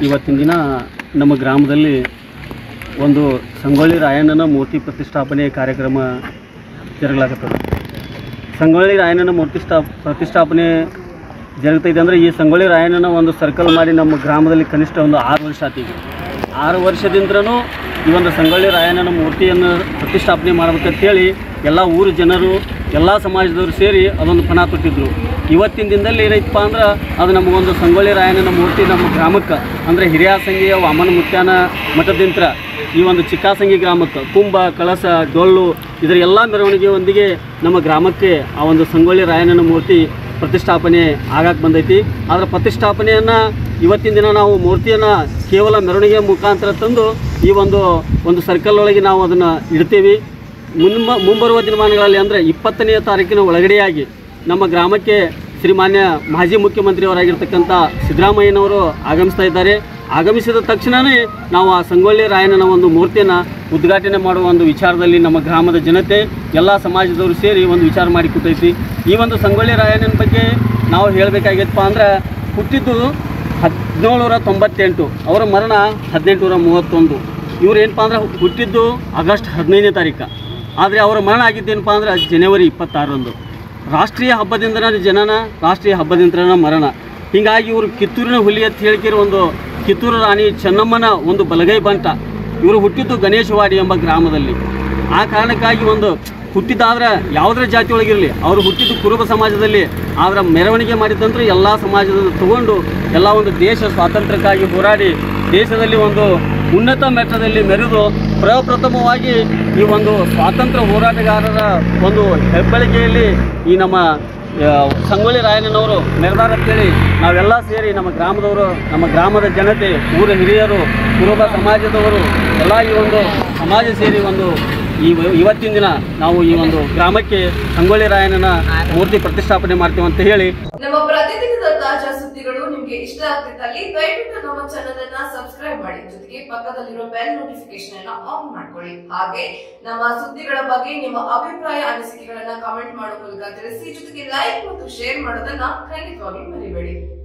ಇವತ್ತಿನ ದಿನ ನಮ್ಮ ಗ್ರಾಮದಲ್ಲಿ ಒಂದು ಸಂಗೊಳ್ಳಿ ರಾಯಣ್ಣನ ಮೂರ್ತಿ ಪ್ರತಿಷ್ಠಾಪನೆ ಕಾರ್ಯಕ್ರಮ ಜರುಗಲಾಗುತ್ತದೆ ಸಂಗೊಳ್ಳಿ ರಾಯಣ್ಣನ ಮೂರ್ತಿ ಸ್ಟಾ ಪ್ರತಿಷ್ಠಾಪನೆ ಜರುಗ್ತೈತೆ ಅಂದರೆ ಈ ಸಂಗೊಳ್ಳಿ ರಾಯಣ್ಣನ ಒಂದು ಸರ್ಕಲ್ ಮಾಡಿ ನಮ್ಮ ಗ್ರಾಮದಲ್ಲಿ ಕನಿಷ್ಠ ಒಂದು ಆರು ವರ್ಷ ಆತೀಗ ಆರು ವರ್ಷದಿಂದನೂ ಈ ಒಂದು ಸಂಗೊಳ್ಳಿ ರಾಯಣ್ಣನ ಮೂರ್ತಿಯನ್ನು ಪ್ರತಿಷ್ಠಾಪನೆ ಮಾಡ್ಬೇಕಂತೇಳಿ ಎಲ್ಲ ಊರು ಜನರು ಎಲ್ಲ ಸಮಾಜದವರು ಸೇರಿ ಅದೊಂದು ಪಣ ತೊಟ್ಟಿದ್ರು ಇವತ್ತಿನ ದಿನದಲ್ಲಿ ಏನೈತಪ್ಪ ಅಂದ್ರೆ ಅದು ನಮಗೊಂದು ಸಂಗೊಳ್ಳಿ ರಾಯಣ್ಣನ ಮೂರ್ತಿ ನಮ್ಮ ಗ್ರಾಮಕ್ಕೆ ಅಂದರೆ ಹಿರಿಯಾಸಂಗಿಯ ವಾಮನ ಮುತ್ಯಾನ ಮಠದಿಂತ್ರ ಈ ಒಂದು ಚಿಕ್ಕಾಸಂಗಿ ಗ್ರಾಮಕ್ಕೆ ಕುಂಭ ಕಳಸ ಡೊಳ್ಳು ಇದರ ಎಲ್ಲ ಮೆರವಣಿಗೆಯೊಂದಿಗೆ ನಮ್ಮ ಗ್ರಾಮಕ್ಕೆ ಆ ಒಂದು ಸಂಗೊಳ್ಳಿ ರಾಯಣ್ಣನ ಮೂರ್ತಿ ಪ್ರತಿಷ್ಠಾಪನೆ ಆಗಕ್ಕೆ ಬಂದೈತಿ ಅದರ ಪ್ರತಿಷ್ಠಾಪನೆಯನ್ನು ಇವತ್ತಿನ ದಿನ ನಾವು ಮೂರ್ತಿಯನ್ನು ಕೇವಲ ಮೆರವಣಿಗೆ ಮುಖಾಂತರ ತಂದು ಈ ಒಂದು ಒಂದು ಸರ್ಕಲ್ ಒಳಗೆ ನಾವು ಅದನ್ನು ಇಡ್ತೀವಿ ಮುನ್ಮ ಮುಂಬರುವ ದಿನಮಾನಗಳಲ್ಲಿ ಅಂದರೆ ಇಪ್ಪತ್ತನೆಯ ತಾರೀಕಿನ ಒಳಗಡೆಯಾಗಿ ನಮ್ಮ ಗ್ರಾಮಕ್ಕೆ ಶ್ರೀಮಾನ್ಯ ಮಾಜಿ ಮುಖ್ಯಮಂತ್ರಿಯವರಾಗಿರ್ತಕ್ಕಂಥ ಸಿದ್ದರಾಮಯ್ಯನವರು ಆಗಮಿಸ್ತಾ ಇದ್ದಾರೆ ಆಗಮಿಸಿದ ತಕ್ಷಣವೇ ನಾವು ಆ ಸಂಗೊಳ್ಳಿ ರಾಯಣ್ಣನ ಒಂದು ಮೂರ್ತಿಯನ್ನು ಉದ್ಘಾಟನೆ ಮಾಡುವ ಒಂದು ವಿಚಾರದಲ್ಲಿ ನಮ್ಮ ಗ್ರಾಮದ ಜನತೆ ಎಲ್ಲ ಸಮಾಜದವರು ಸೇರಿ ಒಂದು ವಿಚಾರ ಮಾಡಿ ಕೂತೈತಿ ಈ ಒಂದು ಸಂಗೊಳ್ಳಿ ರಾಯಣ್ಣನ ಬಗ್ಗೆ ನಾವು ಹೇಳಬೇಕಾಗಿತ್ತಪ್ಪ ಅಂದ್ರೆ ಹುಟ್ಟಿದ್ದು ಹದಿನೇಳುನೂರ ತೊಂಬತ್ತೆಂಟು ಅವರ ಮರಣ ಹದಿನೆಂಟುನೂರ ಮೂವತ್ತೊಂದು ಇವ್ರು ಏನಪ್ಪ ಅಂದ್ರೆ ಹುಟ್ಟಿದ್ದು ಆಗಸ್ಟ್ ಹದಿನೈದನೇ ತಾರೀಕು ಆದರೆ ಅವರ ಮರಣ ಆಗಿದ್ದೇನಪ್ಪ ಅಂದ್ರೆ ಜನವರಿ ಇಪ್ಪತ್ತಾರರಂದು ರಾಷ್ಟ್ರೀಯ ಹಬ್ಬದಿಂದನೇ ಜನನ ರಾಷ್ಟ್ರೀಯ ಹಬ್ಬದಿಂದನೇ ಮರಣ ಹೀಗಾಗಿ ಇವರು ಕಿತ್ತೂರಿನ ಹುಲಿ ಅಂತ ಹೇಳಿಕಿರೋ ಒಂದು ಕಿತ್ತೂರು ರಾಣಿ ಚೆನ್ನಮ್ಮನ ಒಂದು ಬಲಗೈ ಬಂಟ ಇವರು ಹುಟ್ಟಿದ್ದು ಗಣೇಶವಾಡಿ ಎಂಬ ಗ್ರಾಮದಲ್ಲಿ ಆ ಕಾರಣಕ್ಕಾಗಿ ಒಂದು ಹುಟ್ಟಿದಾದ್ರೆ ಯಾವುದರ ಜಾತಿ ಒಳಗಿರಲಿ ಅವರು ಹುಟ್ಟಿದ್ದು ಕುರುಬ ಸಮಾಜದಲ್ಲಿ ಆದ್ರೆ ಮೆರವಣಿಗೆ ಮಾಡಿದಂದ್ರೆ ಎಲ್ಲ ಸಮಾಜದ ತಗೊಂಡು ಎಲ್ಲ ಒಂದು ದೇಶ ಸ್ವಾತಂತ್ರ್ಯಕ್ಕಾಗಿ ಹೋರಾಡಿ ದೇಶದಲ್ಲಿ ಒಂದು ಉನ್ನತ ಮೆಟ್ಟದಲ್ಲಿ ಮೆರೆದು ಪ್ರಪ್ರಥಮವಾಗಿ ಈ ಒಂದು ಸ್ವಾತಂತ್ರ್ಯ ಹೋರಾಟಗಾರರ ಒಂದು ಹೆಬ್ಬಳಿಗೆಯಲ್ಲಿ ಈ ನಮ್ಮ ಆ, ಸಂಗೊಳ್ಳಿ ರಾಯಣ್ಣನವರು ಮೆರೆದಾರ ಅಂತೇಳಿ ನಾವೆಲ್ಲ ಸೇರಿ ನಮ್ಮ ಗ್ರಾಮದವರು ನಮ್ಮ ಗ್ರಾಮದ ಜನತೆ ಊರ ಹಿರಿಯರು ಕುರುಬ ಸಮಾಜದವರು ಎಲ್ಲ ಈ ಒಂದು ಸಮಾಜ ಸೇರಿ ಒಂದು ಈ ಇವತ್ತಿನ ದಿನ ನಾವು ಈ ಒಂದು ಗ್ರಾಮಕ್ಕೆ ಸಂಗೊಳ್ಳಿ ರಾಯಣ್ಣನ ಮೂರ್ತಿ ಪ್ರತಿಷ್ಠಾಪನೆ ಮಾಡ್ತೀವಿ ಅಂತ ಹೇಳಿ ನಮ್ಮ ಪ್ರತಿದಿನದ ತಾಜಾ ಸುದ್ದಿಗಳು ನಿಮ್ಗೆ ಇಷ್ಟ ಆಗ್ತಿದ್ದಲ್ಲಿ ದಯವಿಟ್ಟು ನಮ್ಮ ಚಾನೆಲ್ ಅನ್ನ ಸಬ್ಸ್ಕ್ರೈಬ್ ಮಾಡಿ ಜೊತೆಗೆ ಪಕ್ಕದಲ್ಲಿರೋ ಬೆಲ್ ನೋಟಿಫಿಕೇಶನ್ ಅನ್ನ ಆನ್ ಮಾಡ್ಕೊಳ್ಳಿ ಹಾಗೆ ನಮ್ಮ ಸುದ್ದಿಗಳ ಬಗ್ಗೆ ನಿಮ್ಮ ಅಭಿಪ್ರಾಯ ಅನಿಸಿಕೆಗಳನ್ನ ಕಮೆಂಟ್ ಮಾಡೋ ಮೂಲಕ ತಿಳಿಸಿ ಜೊತೆಗೆ ಲೈಕ್ ಮತ್ತು ಶೇರ್ ಮಾಡೋದನ್ನ ಖಂಡಿತವಾಗಿ ಮರಿಬೇಡಿ